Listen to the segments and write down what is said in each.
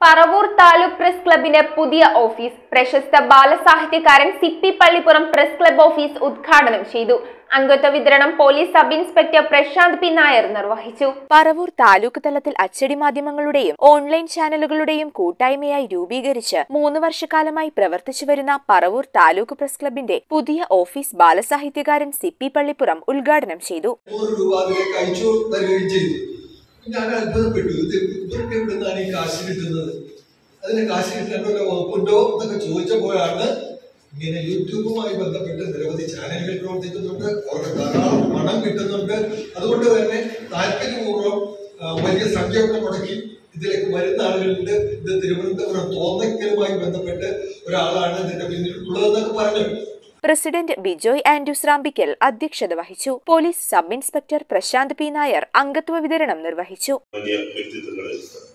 Paravur taluk press ക്ലബിന്റെ പുതിയ office പ്രശസ്ത ബാലസാഹിത്യകാരൻ Sippy Pallippuram press club office ഉദ്ഘാടനം ചെയ്തു അംഗത്വ വിതരണം police sub inspector Prashanth P Nair നിർവഹിച്ചു പറവൂർ താലൂക്ക് തലത്തിൽ അച്ചടി മാധ്യമങ്ങളുടെയും ഓൺലൈൻ ചാനലുകളുടെയും കൂട്ടായ്മയായി രൂപീകരിച്ച് മൂന്ന് വർഷക്കാലമായി പ്രവർത്തിച്ചു വരുന്ന പറവൂർ താലൂക്ക് പ്രസ് ക്ലബിന്റെ പുതിയ ഓഫീസ് ബാലസാഹിത്യകാരൻ സിപ്പി പള്ളിപ്പുറം ഉദ്ഘാടനം ചെയ്തു നൂറ് രൂപ അതിലേക്ക് അയച്ചു തരികയും ചെയ്തു ഞാൻ അത്ഭുതപ്പെട്ടു ഇത് ഇവർക്ക് എവിടെ നിന്നാണ് ഈ കാശ് കിട്ടുന്നത് അതിന് കാശ് കിട്ടാൻ വല്ല വകുപ്പുണ്ടോ എന്നൊക്കെ ചോദിച്ചപ്പോഴാണ് ഇങ്ങനെ യൂട്യൂബുമായി ബന്ധപ്പെട്ട് നിരവധി ചാനലുകൾ പ്രവർത്തിക്കുന്നുണ്ട് അവർക്ക് ധാരാളം പണം കിട്ടുന്നുണ്ട് അതുകൊണ്ട് തന്നെ താല്പര്യപൂർവ്വം ആ, വലിയ സംഖ്യയൊക്കെ മുടക്കി ഇതിലേക്ക് വരുന്ന ആളുകളുണ്ട് ഇത് തിരുവനന്തപുരം തോന്നക്കലുമായി ബന്ധപ്പെട്ട് ഒരാളാണ് ഇതിന്റെ പിന്നിലുള്ളതെന്നൊക്കെ പറഞ്ഞു പ്രസിഡന്റ് ബിജോയ് ആൻഡ്രൂസ് റാമ്പിക്കൽ അധ്യക്ഷത വഹിച്ചു police sub inspector Prashanth P Nair അംഗത്വ വിതരണം നിർവഹിച്ചു വലിയ വ്യക്തിത്വങ്ങളെ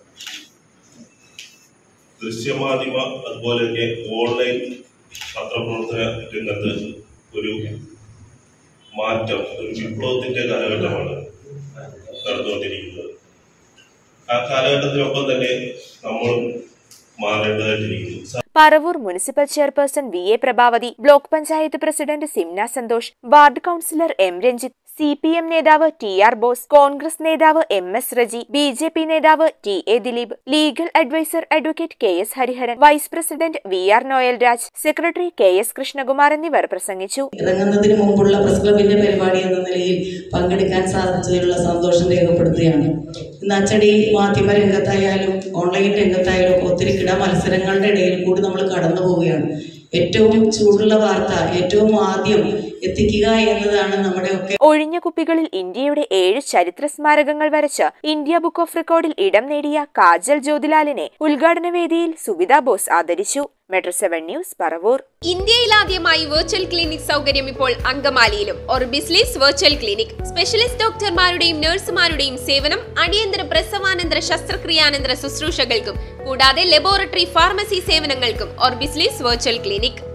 ദൃശ്യമാധ്യമ അതുപോലെ തന്നെ ഓൺലൈൻ പത്രപ്രവർത്തന രംഗത്ത് ഒരു മാറ്റം ഒരു വിപ്ലവത്തിന്റെ കാലഘട്ടമാണ് നടന്നുകൊണ്ടിരിക്കുന്നത് ആ കാലഘട്ടത്തിനൊപ്പം തന്നെ നമ്മളും മാറേണ്ടതായിട്ടിരിക്കുന്നു Paravur municipal chairperson V A Prabhavathi block panchayat president Simna Santhosh ward councillor M Ranjith C P M നേതാവ് ടി ആർ ബോസ് കോൺഗ്രസ് നേതാവ് M S Reji B J P നേതാവ് T A Dileep legal advisor advocate K S Hariharan vice president V R Noel Raj secretary K S Krishnakumar എന്നിവർ പ്രസംഗിച്ചു ഇറങ്ങുന്നതിന് മുമ്പുള്ള press ക്ലബിന്റെ പരിപാടി എന്ന നിലയിൽ പങ്കെടുക്കാൻ സാധിച്ചതിലുള്ള സന്തോഷം രേഖപ്പെടുത്തുകയാണ് ഇന്ന് അച്ചടി മാധ്യമ രംഗത്തായാലും ഓൺലൈൻ രംഗത്തായാലും ഒക്കെ ഒത്തിരി കിട മത്സരങ്ങളുടെ ഇടയിൽ കൂടി നമ്മൾ കടന്നു പോവുകയാണ് ഏറ്റവും ചൂടുള്ള വാർത്ത ഏറ്റവും ആദ്യം എത്തിക്കുക എന്നതാണ് നമ്മുടെ ഒക്കെ ഒഴിഞ്ഞ കുപ്പികളിൽ ഇന്ത്യയുടെ ഏഴ് ചരിത്ര സ്മാരകങ്ങൾ വരച്ച് ഇന്ത്യ ബുക്ക് ഓഫ് റെക്കോർഡിൽ ഇടം നേടിയ കാജൽ ജ്യോതിലാലിനെ ഉദ്ഘാടന വേദിയിൽ സുവിത ബോസ് ആദരിച്ചു മെട്രോ സെവൻ ന്യൂസ് പറവൂർ ഇന്ത്യയിലാദ്യമായി വെർച്വൽ ക്ലിനിക് സൗകര്യം ഇപ്പോൾ അങ്കമാലിയിലും ഓർബിസ്ലീസ് വെർച്വൽ ക്ലിനിക് സ്പെഷ്യലിസ്റ്റ് ഡോക്ടർമാരുടെയും നഴ്സുമാരുടെയും സേവനം അടിയന്തര പ്രസവാനന്തര ശസ്ത്രക്രിയാനന്തര ശുശ്രൂഷകൾക്കും കൂടാതെ ലബോറട്ടറി ഫാർമസി സേവനങ്ങൾക്കും ഓർബിസ്ലീസ് വെർച്വൽ ക്ലിനിക്